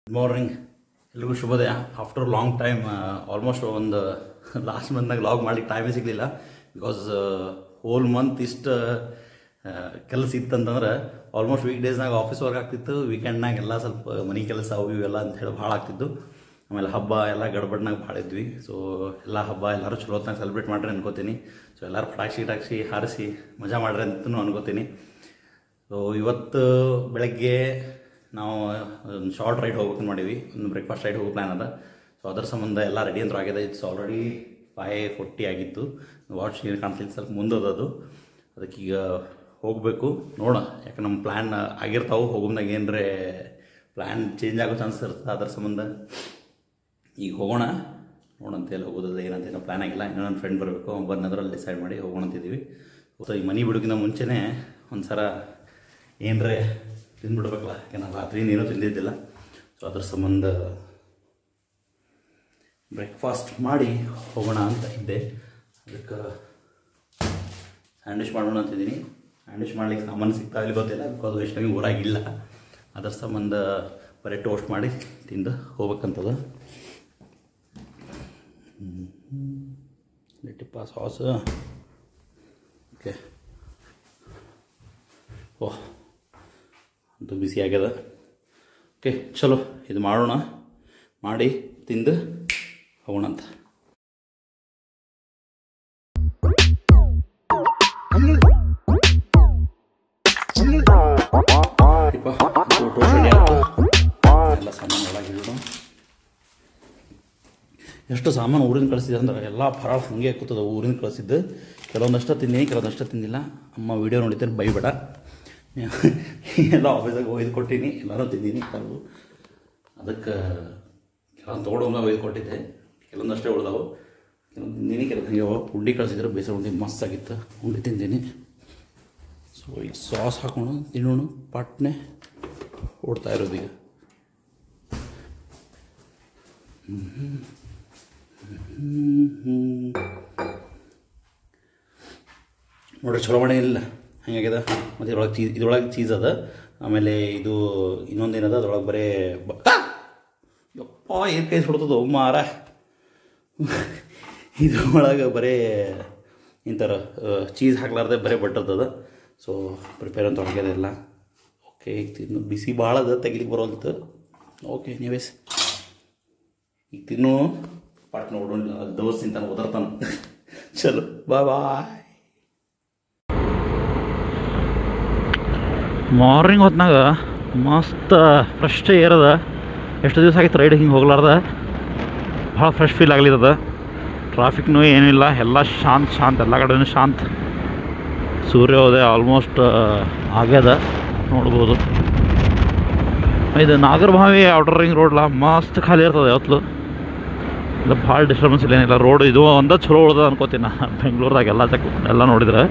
Good morning ಎಲ್ರಿಗೂ ಶುಭೋದಯ after long time almost ಒಂದು ಲಾಸ್ಟ್ ಮಂತ್ನಾಗ ಲಾಗ್ ಮಾಡ್ಲಿಕ್ಕೆ ಟೈಮೇ ಸಿಗಲಿಲ್ಲ ಬಿಕಾಸ್ ಹೋಲ್ ಮಂತ್ ಇಷ್ಟು ಕೆಲಸ ಇತ್ತಂತಂದ್ರೆ ಆಲ್ಮೋಸ್ಟ್ ವೀಕ್ ಡೇಸ್ನಾಗ ಆಫೀಸ್ ವರ್ಕ್ ಆಗ್ತಿತ್ತು ವೀಕೆಂಡ್ನಾಗ ಎಲ್ಲ ಸ್ವಲ್ಪ ಮನೆ ಕೆಲಸ ಅವು ಇವೆಲ್ಲ ಅಂತ ಹೇಳಿ ಭಾಳ ಆಗ್ತಿದ್ದು ಆಮೇಲೆ ಹಬ್ಬ ಎಲ್ಲ ಗಡ್ಬಡ್ನಾಗ ಭಾಳ ಇದ್ವಿ ಸೊ ಎಲ್ಲ ಹಬ್ಬ ಎಲ್ಲರೂ ಚಲೋ ಹೊತ್ನಾಗ ಸೆಲೆಬ್ರೇಟ್ ಮಾಡ್ರಿ ಅನ್ಕೋತೀನಿ ಸೊ ಎಲ್ಲರೂ ಪಟಾಕ್ಷಿ ಗಿಟಾಕ್ಷಿ ಹಾರಿಸಿ ಮಜಾ ಮಾಡ್ರಿ ಅಂತಲೂ ಅನ್ಕೋತೀನಿ ಸೊ ಇವತ್ತು ಬೆಳಗ್ಗೆ ನಾವು ಒಂದು ಶಾರ್ಟ್ ರೈಡ್ ಹೋಗ್ಬೇಕು ಮಾಡೀವಿ ಒಂದು ಬ್ರೇಕ್ಫಾಸ್ಟ್ ರೈಡ್ ಹೋಗೋ ಪ್ಲ್ಯಾನ್ ಅದ ಸೊ ಅದ್ರ ಸಂಬಂಧ ಎಲ್ಲ ರೆಡಿ ಅಂತೂ ಆಗಿದೆ ಇಟ್ಸ್ ಆಲ್ರೆಡಿ ಫೈ ಫೋರ್ಟಿ ಆಗಿತ್ತು ವಾಚ್ ನೀರು ಕಾಣ್ತಿಲ್ಲ ಸ್ವಲ್ಪ ಮುಂದದದು ಅದಕ್ಕೀಗ ಹೋಗಬೇಕು ನೋಡೋಣ ಯಾಕೆ ನಮ್ಮ ಪ್ಲ್ಯಾನ್ ಆಗಿರ್ತಾವೆ ಹೋಗೋದಾಗ ಏನರೇ ಪ್ಲ್ಯಾನ್ ಚೇಂಜ್ ಆಗೋ ಚಾನ್ಸ್ ಇರುತ್ತೆ ಅದ್ರ ಸಂಬಂಧ ಈಗ ಹೋಗೋಣ ನೋಡಂತ ಎಲ್ಲಿ ಹೋಗೋದದ ಏನಂತ ಏನೋ ಪ್ಲ್ಯಾನ್ ಆಗಿಲ್ಲ ಇನ್ನೂ ನನ್ನ ಫ್ರೆಂಡ್ ಬರಬೇಕು ಬಂದದ್ರಲ್ಲಿ ಡಿಸೈಡ್ ಮಾಡಿ ಹೋಗೋಣ ಅಂತಿದ್ದೀವಿ ಸೊ ಈ ಮನೆ ಬಿಡೋಕ್ಕಿಂತ ಮುಂಚೆನೇ ಒಂದು ಸಲ ಏನರೇ ತಿಂದ್ಬಿಡ್ಬೇಕಲ್ಲ ಯಾಕೆ ನಾನು ರಾತ್ರಿ ಏನೂ ತಿಂದಿದ್ದಿಲ್ಲ ಸೊ ಅದ್ರ ಸಂಬಂಧ ಬ್ರೇಕ್ಫಾಸ್ಟ್ ಮಾಡಿ ಹೋಗೋಣ ಅಂತ ಇದ್ದೆ ಅದಕ್ಕೆ ಸ್ಯಾಂಡ್ವಿಚ್ ಮಾಡೋಣ ಅಂತಿದ್ದೀನಿ ಸ್ಯಾಂಡ್ವಿಚ್ ಮಾಡ್ಲಿಕ್ಕೆ ಸಾಮಾನು ಸಿಗ್ತಾ ಇಲ್ಲಿ ಗೊತ್ತಿಲ್ಲ ಬಿಕಾಸ್ ಎಷ್ಟಾಗಿ ಊರಾಗಿಲ್ಲ ಅದ್ರ ಸಂಬಂಧ ಬರೀ ಟೋಸ್ಟ್ ಮಾಡಿ ತಿಂದು ಹೋಗ್ಬೇಕಂತದ ಲಿಟ್ಟಿಪ್ಪ ಸಾಸ್ ಓಕೆ ಓಹ್ ಅಂತೂ ಬಿಸಿ ಆಗ್ಯದ ಓಕೆ ಚಲೋ ಇದು ಮಾಡೋಣ ಮಾಡಿ ತಿಂದು ಹೋಗೋಣ ಅಂತ ಇಪ್ಪ, ಇದು ಟೋಸ್ಟ್ ready ಆಯ್ತು. ಎಲ್ಲ ಸಾಮಾನು ಒಳಗಿಡೋಣ ಎಷ್ಟು ಸಾಮಾನು ಊರಿಂದ ಕಳಿಸಿದೆ ಅಂದ್ರೆ ಎಲ್ಲ ಫರಾಳ ಹಾಗೆ ಕೂತದ ಊರಿಂದ ಕಳಿಸಿದ್ದು ಕೆಲವೊಂದಷ್ಟು ತಿಂದೀನಿ ಕೆಲವೊಂದಷ್ಟು ತಿಂದಿಲ್ಲ ಅಮ್ಮ ವಿಡಿಯೋ ನೋಡಿದ್ದೇನೆ ಬೈಬೇಡ ಎಲ್ಲ ಆಫೀಸಾಗ ಒಯ್ದು ಕೊಟ್ಟೀನಿ ಎಲ್ಲರೂ ತಿಂದೀನಿ ಕೆಲವು ಅದಕ್ಕೆ ಕೆಲವೊಂದು ತೊಗೊಂಡೋಗ ಒಯ್ದು ಕೊಟ್ಟಿದ್ದೆ ಕೆಲವೊಂದಷ್ಟೇ ಉಳ್ದಾವು ಕೆಲವೊಂದು ತಿಂದೀನಿ ಕೆಲವು ಹಂಗೆ ಉಂಡಿ ಕಳಿಸಿದ್ರು ಬೇಸರ ಉಂಡಿ ಮಸ್ತ್ ಆಗಿತ್ತು ಉಂಡಿ ತಿಂದೀನಿ ಸೊ ಈಗ ಸಾಸ್ ಹಾಕೊಂಡು ತಿನ್ನೋಣ ಪಟ್ನೆ ಓಡ್ತಾ ಇರೋದು ಈಗ ನೋಡ್ರಿ ಚಲೋ ಮಾಡೇ ಇಲ್ಲ ಹಂಗಾಗ್ಯದ ಮತ್ತು ಇದ್ರೊಳಗೆ ಚೀಸ್ ಇದ್ರೊಳಗೆ ಚೀಸ್ ಅದ ಆಮೇಲೆ ಇದು ಇನ್ನೊಂದು ಏನದ ಅದ್ರೊಳಗೆ ಬರೇ ಬ ಆ! ಯಪ್ಪ ಏನು ಕೈ ಸುಡ್ತದ ಮಾರ ಇದ್ರೊಳಗೆ ಬರೇ ಇಂಥರ ಚೀಸ್ ಹಾಕ್ಲಾರ್ದೆ ಬರೇ ಬಟ್ಟರ್ತದ ಸೊ ಪ್ರಿಪೇರ್ ಅಂತ ಆಗ್ಯದ ಎಲ್ಲ ಓಕೆ ಈಗ ತಿನ್ನು ಬಿಸಿ ಭಾಳ ಅದ ತೆಗಿಲಿಕ್ಕೆ ಬರೋಂತ ಓಕೆ ನೀವೇಸ್ ಈಗ ತಿನ್ನು ಪಾಟ್ ನೋಡೋಣ ದೋಸ್ ತಿಂತಾನೆ ಓದರ್ತಾನ ಚಲೋ ಬಾಯ್ ಬಾಯ್ ಮಾರ್ನಿಂಗ್ ಹೊತ್ನಾಗ ಮಸ್ತ್ ಫ್ರೆಶ್ ಏರ್ ಅದ ಎಷ್ಟು ದಿವಸ ಆಗಿತ್ತು ರೈಡ್ ಹಿಂಗೆ ಹೋಗ್ಲಾರ್ದ ಭಾಳ ಫ್ರೆಶ್ ಫೀಲ್ ಆಗ್ಲಿತ್ತದ ಟ್ರಾಫಿಕ್ನೂ ಏನಿಲ್ಲ ಎಲ್ಲ ಶಾಂತ್ ಶಾಂತ್ ಎಲ್ಲ ಕಡೆನೂ ಶಾಂತ್ ಸೂರ್ಯೋದಯ ಆಲ್ಮೋಸ್ಟ್ ಆಗ್ಯದ ನೋಡ್ಬೋದು ಇದು ನಾಗರಭಾವಿ ಔಟರ್ ರಿಂಗ್ ರೋಡ್ಲ ಮಸ್ತ್ ಖಾಲಿ ಇರ್ತದೆ ಯಾವತ್ತಲು ಇಲ್ಲ ಭಾಳ ಡಿಸ್ಟರ್ಬೆನ್ಸ್ ಇಲ್ಲ ಏನಿಲ್ಲ ರೋಡ್ ಇದು ಒಂದ ಚಲೋ ಉಳ್ದ ಅನ್ಕೋತೀನಿ ನಾ ಬೆಂಗ್ಳೂರ್ದಾಗ ಎಲ್ಲ ಚೆಕ್ ಎಲ್ಲ ನೋಡಿದ್ರೆ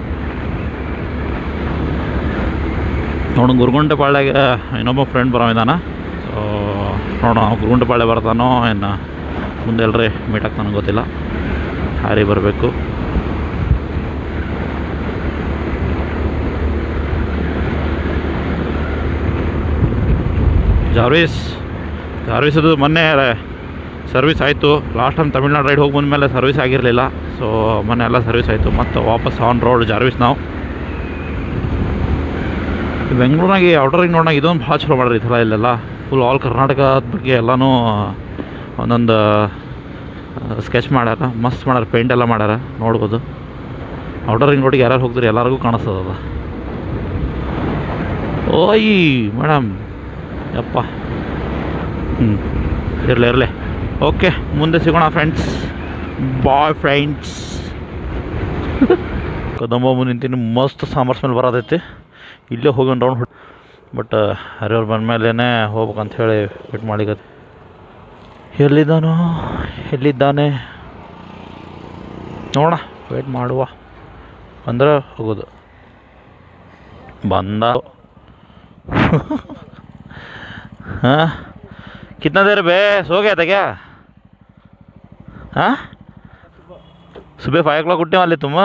ನೋಡೋಣ ಗುರುಗುಂಟೆಪಾಳ್ಯಾಗ ಇನ್ನೊಬ್ಬ ಫ್ರೆಂಡ್ ಬರೋವಿದ್ದಾನ ಸೊ ನೋಡೋಣ ಗುರುಗುಂಟೆಪಾಳ್ಯ ಬರ್ತಾನೋ ಏನು ಮುಂದೆ ಎಲ್ಲರೇ ಮೀಟ್ ಆಗ್ತಾನೋ ಗೊತ್ತಿಲ್ಲ ಹಾರಿ ಬರಬೇಕು ಜಾರ್ವೀಸ್ ಜಾರ್ವೀಸ್ ಅದು ಮೊನ್ನೆ ಸರ್ವಿಸ್ ಆಯಿತು ಲಾಸ್ಟ್ ಟೈಮ್ ತಮಿಳ್ನಾಡು ರೈಡ್ ಹೋಗಿ ಬಂದಮೇಲೆ ಸರ್ವಿಸ್ ಆಗಿರಲಿಲ್ಲ ಸೊ ಮೊನ್ನೆ ಎಲ್ಲ ಸರ್ವಿಸ್ ಆಯಿತು ಮತ್ತು ವಾಪಸ್ ಆನ್ ರೋಡ್ ಜಾರ್ವಿಸ್ ನಾವು ಬೆಂಗಳೂರಾಗ ಔಟರ್ ರಿಂಗ್ ನೋಡಾಗ ಇದೊಂದು ಭಾಳ ಚಲೋ ಮಾಡ್ರಿ ಈ ಥರ ಇಲ್ಲೆಲ್ಲ ಫುಲ್ ಆಲ್ ಕರ್ನಾಟಕದ ಬಗ್ಗೆ ಎಲ್ಲನೂ ಒಂದೊಂದು ಸ್ಕೆಚ್ ಮಾಡ್ಯಾರ ಮಸ್ತ್ ಮಾಡ್ಯಾರ ಪೇಂಟ್ ಎಲ್ಲ ಮಾಡ್ಯಾರ ನೋಡ್ಬೋದು ಔಟರ್ ರಿಂಗ್ ರೋಡಿಗೆ ಯಾರ್ಯಾರು ಹೋಗ್ತೀರಿ ಎಲ್ಲರಿಗೂ ಕಾಣಿಸ್ತದ ಅದು ಓಯ್ ಮೇಡಮ್ ಯಪ್ಪ ಹ್ಞೂ ಇರಲಿ ಇರಲಿ ಓಕೆ ಮುಂದೆ ಸಿಗೋಣ ಫ್ರೆಂಡ್ಸ್ ಬಾಯ್ ಫ್ರೆಂಡ್ಸ್ ಕದಂಬ ನಿಂತೀನಿ ಮಸ್ತ್ ಸಾಂಬಾರ್ ಸ್ಮೆಲ್ ಬರೋದೈತಿ ಇಲ್ಲೇ ಹೋಗಿ ಒಂದು ರೌಂಡ್ ಹೊಡ್ ಬಟ್ ಹರಿಯವ್ರು ಬಂದಮೇಲೆ ಹೋಗ್ಬೇಕಂತ ಹೇಳಿ ವೇಟ್ ಮಾಡಿಗ ಎಲ್ಲಿದ್ದಾನೋ ಎಲ್ಲಿದ್ದಾನೆ ನೋಡ ವೇಟ್ ಮಾಡುವ ಅಂದ್ರೆ ಹೋಗೋದು ಬಂದ ಹಾಂ कितना देर बे सो गया था क्या हाँ सुबह फाइव क्लॉक उठने वाले तुम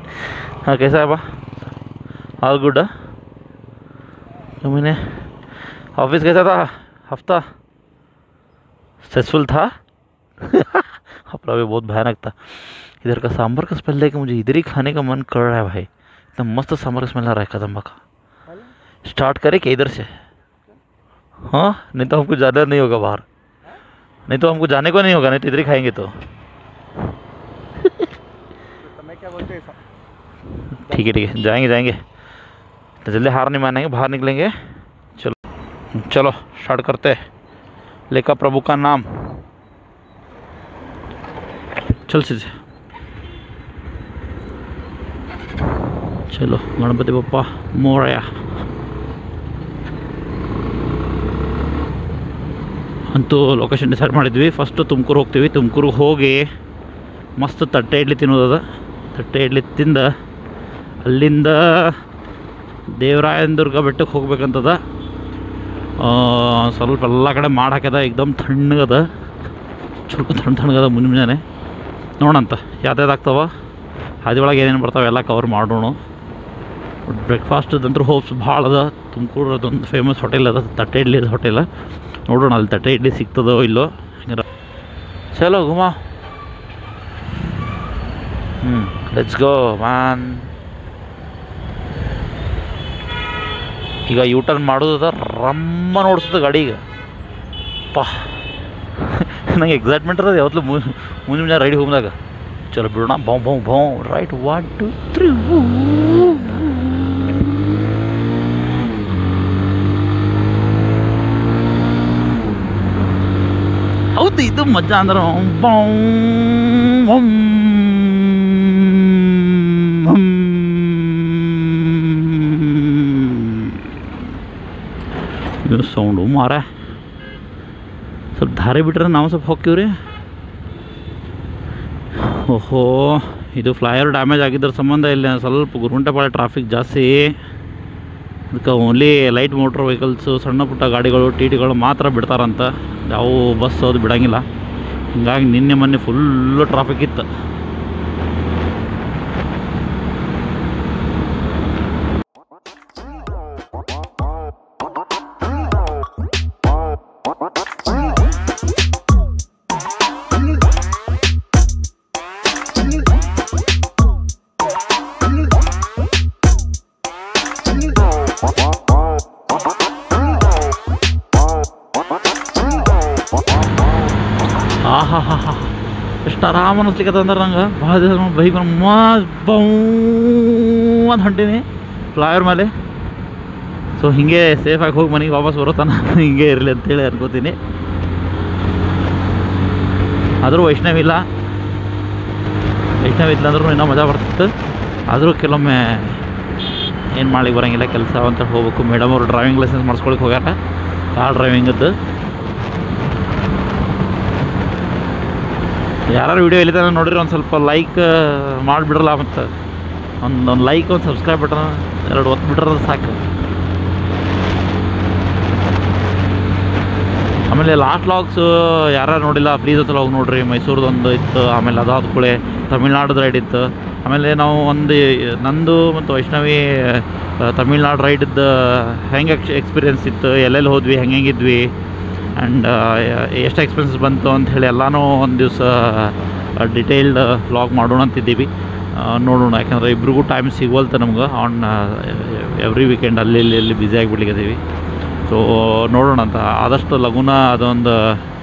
हाँ कैसा है बा ऑल गुड मैंने ऑफिस कैसा था हफ्ता स्ट्रेसफुल था हफ्ता भी बहुत भयानक था इधर का सांभर का स्मेल देख के मुझे इधर ही खाने का मन कर रहा है भाई एकदम मस्त सांभर का स्मेल आ रहा है कदम्बा का स्टार्ट करें क्या इधर से हाँ नहीं तो हमको ज़्यादा नहीं होगा बाहर नहीं तो हमको जाने को नहीं होगा नहीं तो इधर ही खाएंगे तो मैं क्या बोलते हैं ठीक है ठीक है जाएंगे जाएंगे तो जल्दी हार नहीं मानेंगे बाहर निकलेंगे चलो चलो स्टार्ट करते हैं लेका प्रभु का नाम चल सीधे चलो गणपति बप्पा मोरया ಅಂತೂ ಲೊಕೇಶನ್ ಡಿಸೈಡ್ ಮಾಡಿದ್ವಿ ಫಸ್ಟು ತುಮಕೂರು ಹೋಗ್ತೀವಿ ತುಮಕೂರಿಗೆ ಹೋಗಿ ಮಸ್ತ್ ತಟ್ಟೆ ಇಡ್ಲಿ ತಿನ್ನೋದದ ತಟ್ಟೆ ಇಡ್ಲಿ ತಿಂದ ಅಲ್ಲಿಂದ ದೇವರಾಯನ ದುರ್ಗ ಬೆಟ್ಟಕ್ಕೆ ಹೋಗ್ಬೇಕಂತದ ಆ, ಸ್ವಲ್ಪ ಎಲ್ಲ ಕಡೆ ಮಾಡಿ ಹಾಕ್ಯದ ಏಕ್ದಮ್ ತಣ್ಣಗದ ಸ್ವಲ್ಪ ತಣ್ಣ ತಣ್ಣಗದ ಮುಂಜೆ ಮುಂಜಾನೆ ನೋಡಂತ ಯಾವ್ದು ಆಗ್ತಾವ ಹಾದಿ ಒಳಗೆ ಏನೇನು ಬರ್ತಾವೆ ಎಲ್ಲ ಕವರ್ ಮಾಡೋಣ ಬ್ರೇಕ್ಫಾಸ್ಟ್ದಂತೂ ಹೋಪ್ಸ್ ಭಾಳ ಅದ ತುಮಕೂರು ಅದೊಂದು ಫೇಮಸ್ ಹೋಟೆಲ್ ಅದ ತಟ್ಟೆ ಇಡ್ಲಿ ಹೋಟೆಲ್ ನೋಡೋಣ ಅಲ್ಲಿ ತಟ್ಟೆ ಇಡ್ಲಿ ಸಿಗ್ತದೋ ಇಲ್ಲೋ ಹಂಗಾರ ಚಲೋ ಗುಮಾ ಹ್ಞೂ ಲೆಟ್ಸ್ ಗೋ ಮ್ಯಾನ್ ಈಗ ಯೂ ಟರ್ನ್ ಮಾಡೋದದ ರಮ್ಮ ನೋಡ್ಸದ ಗಾಡಿ ಈಗ ಪಾ ನಂಗೆ ಎಕ್ಸೈಟ್ಮೆಂಟ್ ಇರೋದು ಯಾವತ್ತೂ ಮುಂಜೆ ಮುಂಜಾನೆ ರೈಡ್ ಹೋಗ್ದಾಗ ಚಲೋ ಬಿಡೋಣ ಬೌ ಬೌ ಬೌ ರೈಟ್ ಒನ್ ಟು ತ್ರೀ ಹೌದು ಇದು ಮಜಾ ಅಂದ್ರೆ ಬೌ ಬೌಂ, ಬೌಂ. ಇದು ಸೌಂಡು ಮಾರ ಸ್ವಲ್ಪ ದಾರಿ ಬಿಟ್ರೆ ನಾವು ಸ್ವಲ್ಪ ಹೋಗ್ತೀವ್ರಿ ಓಹೋ ಇದು ಫ್ಲೈಓವರ್ ಡ್ಯಾಮೇಜ್ ಆಗಿದ್ರ ಸಂಬಂಧ ಇಲ್ಲಿ ಸ್ವಲ್ಪ ಗುರುಗುಂಟೆಪಾಳ್ಯ ಟ್ರಾಫಿಕ್ ಜಾಸ್ತಿ ಅದಕ್ಕೆ ಓನ್ಲಿ ಲೈಟ್ ಮೋಟ್ರ್ ವೆಹಿಕಲ್ಸು ಸಣ್ಣ ಪುಟ್ಟ ಗಾಡಿಗಳು ಟಿ ಟಿಗಳು ಮಾತ್ರ ಬಿಡ್ತಾರಂತ ಯಾವ ಬಸ್ ಅದು ಬಿಡಂಗಿಲ್ಲ ಹಿಂಗಾಗಿ ನಿನ್ನೆ ಮೊನ್ನೆ ಫುಲ್ಲು ಟ್ರಾಫಿಕ್ ಇತ್ತು ಆಹಾ ಹಾ ಹಾ ಎಷ್ಟು ಆರಾಮ ಅನಿಸ್ಲಿಕ್ಕೆ ಅಂದ್ರೆ ನಂಗೆ ಭಾಳ ದಿವಸ ಬೈಕ್ ಮಸ್ತ್ ಬೌ ಅಂತ ಹೊಂಟೀನಿ ಫ್ಲೈವರ್ ಮೇಲೆ ಸೊ ಹಿಂಗೆ ಸೇಫಾಗಿ ಹೋಗಿ ಮನೆಗೆ ವಾಪಸ್ ಬರೋತನ ಹಿಂಗೆ ಇರಲಿ ಅಂತೇಳಿ ಅನ್ಕೋತೀನಿ ಆದರೂ ವೈಷ್ಣವ್ ಇಲ್ಲ ವೈಷ್ಣವ್ ಇಲ್ಲ ಅಂದ್ರೂ ಇನ್ನೂ ಮಜಾ ಬರ್ತಿತ್ತು ಆದರೂ ಕೆಲವೊಮ್ಮೆ ಏನು ಮಾಡ್ಲಿಕ್ಕೆ ಬರೋಂಗಿಲ್ಲ ಕೆಲಸ ಅಂತ ಹೋಗ್ಬೇಕು ಮೇಡಮ್ ಅವರು ಡ್ರೈವಿಂಗ್ ಲೈಸೆನ್ಸ್ ಮಾಡಿಸ್ಕೊಳಕ್ಕೆ ಹೋಗ್ಯಾರ ಕಾರ್ ಡ್ರೈವಿಂಗದ್ದು ಯಾರು ವಿಡಿಯೋ ಎಲ್ಲಿ ತನಕ ನೋಡಿರಿ ಒಂದು ಸ್ವಲ್ಪ ಲೈಕ್ ಮಾಡಿಬಿಡ್ರಲ್ಲ ಮತ್ತು ಒಂದು ಒಂದು ಲೈಕ್ ಒಂದು ಸಬ್ಸ್ಕ್ರೈಬ್ ಬಟನ್ ಎರಡು ಒತ್ತು ಬಿಟ್ರೆ ಸಾಕು ಆಮೇಲೆ ಲಾಸ್ಟ್ ಲಾಗ್ಸ್ ಯಾರು ನೋಡಿಲ್ಲ ಪ್ಲೀಸ್ ಹತ್ರ ಹೋಗಿ ನೋಡ್ರಿ ಮೈಸೂರ್ದು ಒಂದು ಇತ್ತು ಆಮೇಲೆ ಅದಾದ ಕೂಡಲೇ ತಮಿಳ್ನಾಡು ರೈಡ್ ಇತ್ತು ಆಮೇಲೆ ನಾವು ಒಂದು ನಂದು ಮತ್ತು ವೈಷ್ಣವಿ ಆ, ತಮಿಳ್ನಾಡು ರೈಡ್ದು ಹೆಂಗೆ ಎಕ್ಸ್ಪೀರಿಯನ್ಸ್ ಇತ್ತು ಎಲ್ಲೆಲ್ಲಿ ಹೋದ್ವಿ ಹೆಂಗೆ ಹೆಂಗಿದ್ವಿ ಆ್ಯಂಡ್ ಎಷ್ಟು ಎಕ್ಸ್ಪೆನ್ಸಸ್ ಬಂತು ಅಂತ ಹೇಳಿ ಎಲ್ಲನೂ ಒಂದು ದಿವಸ ಡಿಟೇಲ್ಡ್ ವ್ಲಾಗ್ ಮಾಡೋಣ ಅಂತಿದ್ದೀವಿ ಆ, ನೋಡೋಣ ಯಾಕಂದರೆ ಇಬ್ರಿಗೂ ಟೈಮ್ ಸಿಗೋಲ್ತ ನಮ್ಗೆ ಆನ್ ಎವ್ರಿ ವೀಕೆಂಡ್ ಅಲ್ಲಿ ಇಲ್ಲಿ ಇಲ್ಲಿ ಬ್ಯುಸಿ ಆಗಿಬಿಡ್ಲಿಕ್ಕೀವಿ ಸೊ ನೋಡೋಣ ಅಂತ ಆದಷ್ಟು ಲಘುನ ಅದೊಂದು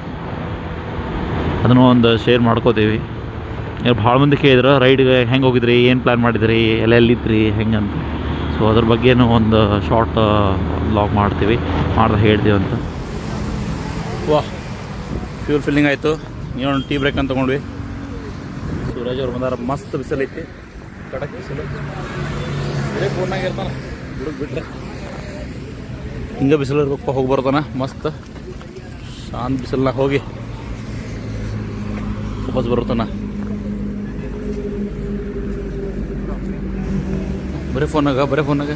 ಅದನ್ನು ಒಂದು ಶೇರ್ ಮಾಡ್ಕೋತೀವಿ ಈಗ ಭಾಳ ಮಂದಿ ಕೇಳಿದ್ರು ರೈಡ್ಗೆ ಹೆಂಗೆ ಹೋಗಿದ್ರಿ ಏನು ಪ್ಲ್ಯಾನ್ ಮಾಡಿದ್ರಿ ಎಲ್ಲೆಲ್ಲಿದ್ರಿ ಹೆಂಗಂತ ಸೊ ಅದ್ರ ಬಗ್ಗೆನೂ ಒಂದು ಶಾರ್ಟ್ ಬ್ಲಾಗ್ ಮಾಡ್ತೀವಿ ಮಾಡ್ದೆ ಹೇಳ್ತೀವಿ ಅಂತ ವಾಹ್ ಫ್ಯೂಲ್ ಫಿಲ್ಲಿಂಗ್ ಆಯಿತು ನೀವೊಂದು ಟೀ ಬ್ರೇಕ್ ಅಂತ ತೊಗೊಂಡ್ವಿ ಸೂರಜ್ ಅವ್ರು ಬಂದಾರ ಮಸ್ತ್ ಬಿಸಿಲೈತಿ ಕಡಕ್ ಬಿಸಿಲು ಬರೀ ಫೋನ್ನಾಗ ಇರ್ತಾನ ಹುಡುಗ ಬಿಟ್ರೆ ಹಿಂಗೆ ಬಿಸಿಲು ಇರ್ಬೇಕು ಹೋಗಿ ಬರ್ತಾನ ಮಸ್ತ್ ಶಾಂತ ಬಿಸಿಲ್ನಾಗ ಹೋಗಿ ವಾಪಸ್ ಬರುತ್ತಾನ ಬರೀ ಫೋನಾಗ ಬರೀ ಫೋನಾಗ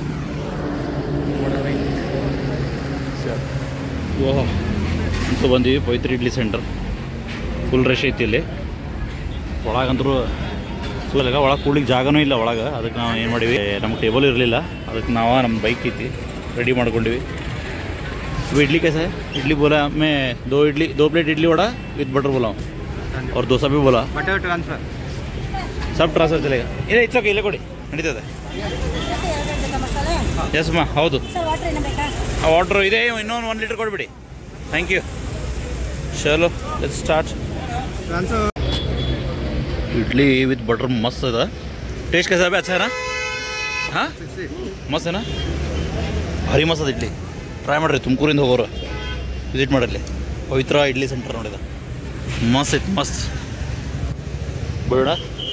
ಓಹೋ ಅಂತ ಬಂದೀವಿ Pavitra idli centre full rush ಐತಿ ಇಲ್ಲಿ ಒಳಗಂತರೂ ಸುಗಲಾಗ ಒಳಗೆ ಕೂಡ್ಲಿಕ್ಕೆ ಜಾಗನೂ ಇಲ್ಲ ಒಳಗೆ ಅದಕ್ಕೆ ನಾವು ಏನು ಮಾಡೀವಿ ನಮ್ಗೆ ಟೇಬಲ್ ಇರಲಿಲ್ಲ ಅದಕ್ಕೆ ನಾವು ನಮ್ಮ ಬೈಕ್ ಐತಿ ರೆಡಿ ಮಾಡ್ಕೊಂಡಿವಿ वो इडली कैसा है इडली बोला मैं दो इडली दो plate idli vada with butter बोला हूँ और डोसा भी बोला ಬಟರ್ ಟ್ರಾನ್ಸ್ಫರ್ सब ಟ್ರಾನ್ಸ್ಫರ್ ಚಲೇಗ ಇಲ್ಲ ಇಟ್ಸ್ ಓಕೆ ಇಲ್ಲೇ ಕೊಡಿ ನಡೀತದೆ ಮಸಾಲೆ ಎಸ್ ಮಾ ಹೌದು ಸರ್ ವಾಟರ್ ಏನು ಬೇಕಾ ಆ ವಾಟ್ರ್ ಇದೆ ಇನ್ನೊಂದು ಒನ್ ಲೀಟರ್ ಕೊಡಿಬಿಡಿ ಥ್ಯಾಂಕ್ ಯು ಚಲೋ let start transfer idli with butter मस्त है टेस्ट कैसा है बे? अच्छा है ना हाँ ಮಸ್ತ್ ಏನಾ ಭಾರಿ ಮಸ್ತ್ ಅದ ಇಡ್ಲಿ ಟ್ರೈ ಮಾಡ್ರಿ ತುಮಕೂರಿಂದ ಹೋಗೋರು ವಿಸಿಟ್ ಮಾಡಿರಲಿ ಪವಿತ್ರ ಇಡ್ಲಿ ಸೆಂಟರ್ ನೋಡಿದ ಮಸ್ತ್ ಐತಿ ಮಸ್ತ್ ಬೇಡ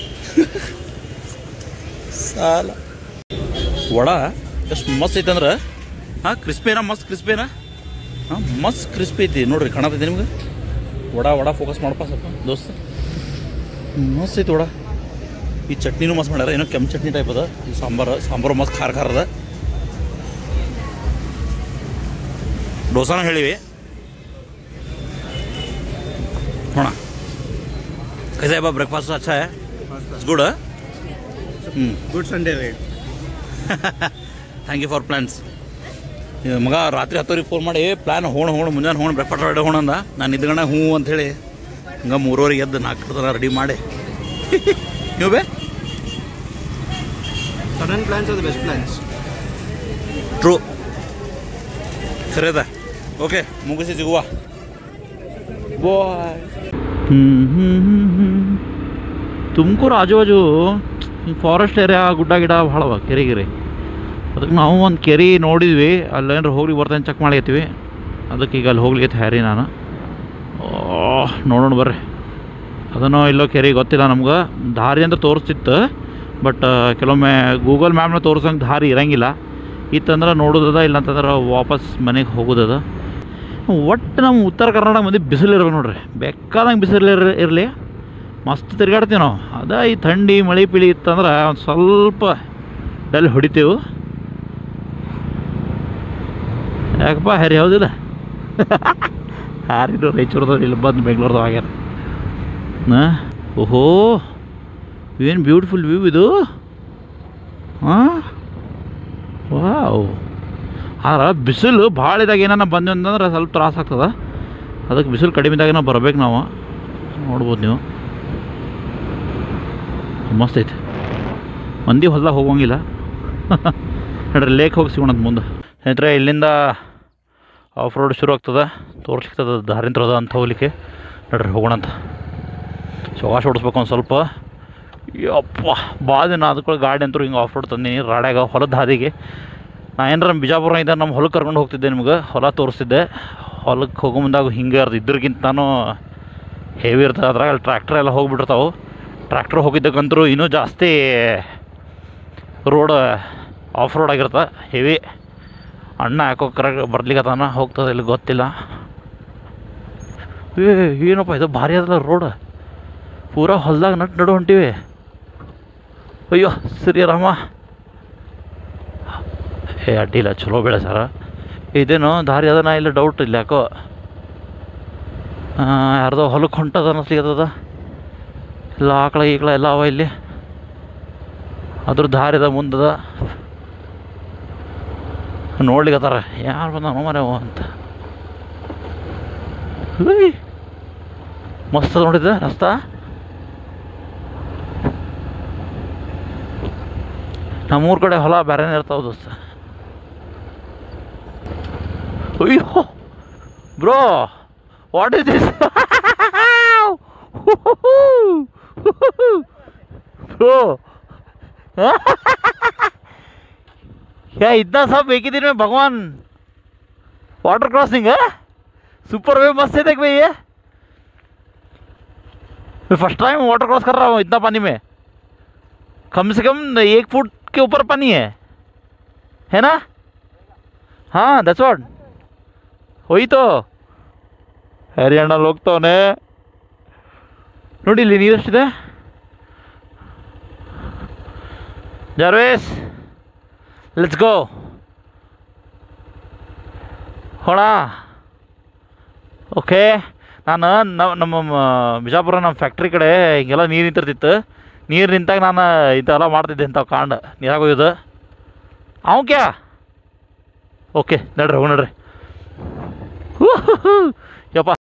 ಸಾಲ ವಡ ಎಷ್ಟು ಮಸ್ತ್ ಐತೆ ಅಂದ್ರೆ ಹಾಂ ಕ್ರಿಸ್ಪಿನಾ ಮಸ್ತ್ ಕ್ರಿಸ್ಪಿನಾ ಹಾಂ ಮಸ್ತ್ ಕ್ರಿಸ್ಪಿ ಐತಿ ನೋಡ್ರಿ ಕಾಣತೈತಿ ನಿಮ್ಗೆ ವಡ ವಡ ಫೋಕಸ್ ಮಾಡಪ್ಪ ಸ್ವಲ್ಪ ದೋಸ್ತ ಮಸ್ತ್ ಐತಿ ವಡ ಈ ಚಟ್ನಿನೂ ಮಸ್ತ್ ಮಾಡ್ಯಾರ ಏನೋ ಕೆಂಪು ಚಟ್ನಿ ಟೈಪ್ ಅದ ಈ ಸಾಂಬಾರು ಸಾಂಬಾರು ಮಸ್ತ್ ಖಾರ ಖಾರ ಅದ ಡೋಸಾನು ಹೇಳಿವಿ ನೋಡ कैसा है ब्रेकफास्ट अच्छा है इट्स गुड ಹ್ಞೂ ಗುಡ್ ಸಂಡೇ ರೀ ಥ್ಯಾಂಕ್ ಯು ಫಾರ್ ಪ್ಲ್ಯಾನ್ಸ್ ಮಗ ರಾತ್ರಿ ಹತ್ತುವರೆಗೆ ಫೋನ್ ಮಾಡಿ ಪ್ಲ್ಯಾನ್ ಹೋಣ ಹೋಣ ಮುಂಜಾನೆ ಹೋಣ ಬ್ರೇಕ್ಫಾಸ್ಟ್ ರೆಡಿ ಹೋಣ ಅಂದ ನಾನು ಇದ್ಗಣ ಹ್ಞೂ ಅಂಥೇಳಿ ಹಂಗೆ ಮೂರುವರೆಗೆ ಎದ್ದು ನಾಲ್ಕು ತನ ರೆಡಿ ಮಾಡಿ ನೀವು ಬೇ sudden plans are the best plans true ಸರಿ ಅದ ಓಕೆ ಮುಗಿಸಿ ಸಿಗುವ ಬಾಯ್ ತುಮಕೂರು ಆಜು ಬಾಜು ಫಾರೆಸ್ಟ್ ಏರಿಯಾ ಗುಡ್ಡ ಗಿಡ ಭಾಳ ಅವ ಕೆರೆ ಗಿರಿ ಅದಕ್ಕೆ ನಾವು ಒಂದು ಕೆರೆ ನೋಡಿದ್ವಿ ಅಲ್ಲೇನಾರು ಹೋಗ್ಲಿ ಬರ್ತೇನೆ ಚೆಕ್ ಮಾಡ್ಲಿಕತ್ತೀವಿ ಅದಕ್ಕೆ ಈಗ ಅಲ್ಲಿ ಹೋಗ್ಲಿಕ್ಕೆ ಹ್ಯಾರಿ ನಾನು ಓಹ್ ನೋಡೋಣ ಬರ್ರಿ ಅದನ್ನೋ ಇಲ್ಲೋ ಕೆರೆ ಗೊತ್ತಿಲ್ಲ ನಮ್ಗೆ ದಾರಿ ಅಂತ ತೋರಿಸ್ತಿತ್ತು ಬಟ್ ಕೆಲವೊಮ್ಮೆ ಗೂಗಲ್ ಮ್ಯಾಪ್ನ ತೋರ್ಸಂಗೆ ದಾರಿ ಇರಂಗಿಲ್ಲ ಇತ್ತಂದ್ರೆ ನೋಡೋದದ ಇಲ್ಲಂತಂದ್ರೆ ವಾಪಸ್ ಮನೆಗೆ ಹೋಗೋದದ ಒಟ್ಟು ನಮ್ಮ ಉತ್ತರ ಕರ್ನಾಟಕ ಮಂದಿ ಬಿಸಿಲು ಇರ್ಬೇಕು ನೋಡ್ರಿ ಬೇಕಾದಂಗೆ ಬಿಸಿಲು ಇರ್ ಇರಲಿ ಮಸ್ತ್ ತಿರ್ಗಾಡ್ತೀವಿ ನಾವು ಅದ ಈ ಥಂಡಿ ಮಳೆ ಪಿಳಿ ಇತ್ತಂದ್ರೆ ಒಂದು ಸ್ವಲ್ಪ ಡಲ್ ಹೊಡಿತೀವಿ ಯಾಕಪ್ಪ ಹರಿ ಹೌದಿಲ್ಲ ಹಾರಿದ್ರು ರಾಯಚೂರ್ದವ್ರು ಇಲ್ಲಿ ಬಂದು ಬೆಂಗ್ಳೂರ್ದಾಗ ಆಗ್ಯಾರ ಹಾಂ ಓಹೋ ಏನು ಬ್ಯೂಟಿಫುಲ್ ವ್ಯೂ ಇದು ಹಾಂ ವಾವ್ ಆದ್ರೆ ಬಿಸಿಲು ಭಾಳ ಇದಾಗ ಏನಾರ ಬಂದ್ವಿ ಅಂತಂದ್ರೆ ಸ್ವಲ್ಪ ತ್ರಾಸ ಆಗ್ತದ ಅದಕ್ಕೆ ಬಿಸಿಲು ಕಡಿಮೆ ಇದ್ದಾಗ ಬರ್ಬೇಕು ನಾವು ನೋಡ್ಬೋದು ನೀವು ಮಸ್ತ್ ಐತೆ ಮಂದಿ ಹೊಲ್ದಾಗ ಹೋಗಂಗಿಲ್ಲ ನೋಡ್ರಿ ಲೇಕ್ ಹೋಗಿ ಸಿಗೋಣಂತ ಮುಂದೆ ಸ್ನೇಹಿತರೆ ಇಲ್ಲಿಂದ ಆಫ್ ರೋಡ್ ಶುರು ಆಗ್ತದೆ ತೋರಿಸ್ಲಿಕ್ತದ ದಾರಿಂತ್ರ ಅದ ಅಂತ ಹೋಗ್ಲಿಕ್ಕೆ ನೋಡ್ರಿ ಹೋಗೋಣಂತ ಶವಾಸ ಓಡಿಸ್ಬೇಕು ಒಂದು ಸ್ವಲ್ಪ ಯಪ್ಪ ಭಾಳ ದಿನ ಅದಕ್ಕೆ ಗಾಡಿ ಅಂತೂ ಹಿಂಗೆ ಆಫ್ ರೋಡ್ ತಂದೀನಿ ರಾಡ್ಯಾಗ ಹೊಲದ ಹಾದಿಗೆ ನಾ ಏನಾರ ಬಿಜಾಪುರ ಇದ್ದ ನಮ್ಮ ಹೊಲಕ್ಕೆ ಕರ್ಕೊಂಡು ಹೋಗ್ತಿದ್ದೆ ನಿಮ್ಗೆ ಹೊಲ ತೋರಿಸ್ತಿದ್ದೆ ಹೊಲಕ್ಕೆ ಹೋಗೋ ಮುಂದಾಗ ಹಿಂಗೆ ಅದು ಇದ್ರಗಿಂತನೂ ಹೆವಿ ಇರ್ತದೆ ಅದ್ರಾಗ ಅಲ್ಲಿ ಟ್ರ್ಯಾಕ್ಟರ್ ಎಲ್ಲ ಹೋಗ್ಬಿಟ್ಟಿರ್ತಾವೆ ಟ್ರ್ಯಾಕ್ಟರ್ ಹೋಗಿದ್ದಕ್ಕಂತರೂ ಇನ್ನೂ ಜಾಸ್ತಿ ರೋಡ್ ಆಫ್ ರೋಡ್ ಆಗಿರ್ತದೆ ಹೆವಿ ಅಣ್ಣ ಯಾಕೋ ಕರೆಕ್ಟ್ ಬರ್ಲಿಕ್ಕತ್ತಾನ ಹೋಗ್ತದೆ ಇಲ್ಲಿ ಗೊತ್ತಿಲ್ಲ ಏ ಏನಪ್ಪ ಇದು ಭಾರಿ ಅದಲ್ಲ ರೋಡ್ ಪೂರಾ ಹೊಲ್ದಾಗ ನಟ್ ನಡು ಹೊಂಟಿವಿ ಅಯ್ಯೋ ಶ್ರೀರಾಮ ಏ ಅಡ್ಡಿಲ್ಲ ಚಲೋ ಬೆಳೆ ಸರ ಇದೇನು ದಾರಿ ಅದನ ಇಲ್ಲ ಡೌಟ್ ಇಲ್ಲ ಯಾಕೋ ಯಾರ್ದೋ ಹೊಲಕ್ಕೆ ಹೊಂಟದ ಅನ್ನಿಸ್ಲಿಕ್ಕದ ಎಲ್ಲ ಆಕಳ ಈಕಳ ಎಲ್ಲ ಅವ ಇಲ್ಲಿ ಅದ್ರ ದಾರಿದ ಮುಂದದ ನೋಡ್ಲಿಕ್ಕತ್ತಾರ ಯಾರು ಬಂದ ಮನೆ ಅಂತ ಹುಯ್. ಮಸ್ತ್ ಅದ ನೋಡಿದ್ದೆ ರಸ್ತಾ ನಮ್ಮೂರ ಕಡೆ ಹೊಲ ಬೇರೆನೇ ಇರ್ತಾವ ದೋಸ್ತ ಅಯ್ಯೋ bro what is this bro क्या इतना सब एक ही दिन में भगवान वाटर क्रॉसिंग है सुपर वे मस्त है देख भाई ये मैं फर्स्ट टाइम वाटर क्रॉस कर रहा हूँ इतना पानी में कम से कम एक फुट के ऊपर पानी है है ना हाँ दस वाट वही तो ಹರಿಯಾಣಲ್ಲಿ ಹೋಗ್ತವನೆ ನೋಡಿ ಇಲ್ಲಿ ನೀರೆಷ್ಟಿದೆ ಜಾರ್ವೇಸ್ ಲೆಟ್ಸ್ ಗೋ ಹೋಣ ಓಕೆ ನಾನು ನಮ್ಮ ನಮ್ಮ ಮ- ಬಿಜಾಪುರ ನಮ್ಮ ಫ್ಯಾಕ್ಟ್ರಿ ಕಡೆ ಹಿಂಗೆಲ್ಲ ನೀರು ನಿಂತಿರ್ತಿತ್ತು ನೀರು ನಿಂತಾಗ ನಾನು ಇಂಥವೆಲ್ಲ ಮಾಡ್ತಿದ್ದೆ ಇಂಥವು ಕಾಂಡ ನೀರಾಗ ಒಯ್ಯೋದು ಅವ್ ಕ್ಯಾ ಓಕೆ ನಡ್ರಿ ಹೋಗಿ ನಡ್ರಿ ಯಪ್ಪ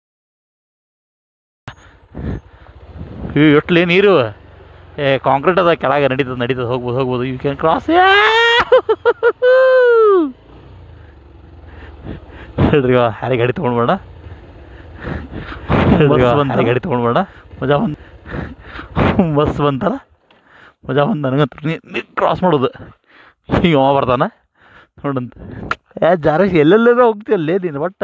ಈ ಎಟ್ಲಿ ನೀರು ಏ ಕಾಂಕ್ರೀಟ್ ಅದ ಕೆಳಗೆ ನಡೀತದೆ ನಡೀತದೆ ಹೋಗ್ಬೋದು ಹೋಗ್ಬೋದು ಯು ಕ್ಯಾನ್ ಕ್ರಾಸ್ ಹೇಳ್ರಿ ಇವ, ಹ್ಯಾರಿ ಗಾಡಿ ತೊಗೊಂಡ್ಬೇಡ ಹ್ಯಾರಿ ಗಾಡಿ ತೊಗೊಂಡ್ಬೇಡ ಮಜಾ ಬಂದು ಬಸ್ ಬಂತಲ್ಲ ಮಜಾ ಬಂದು ನನಗಂತೂ ನೀ ನೀ ಕ್ರಾಸ್ ಮಾಡೋದು ಈಗ ಅವ ಬರ್ತಾನ ನೋಡಂತ ಏ ಜಾರ ಎಲ್ಲೆಲ್ಲೆಲ್ಲ ಹೋಗ್ತೀಯಲ್ಲೇ ನೀನು ಬಟ್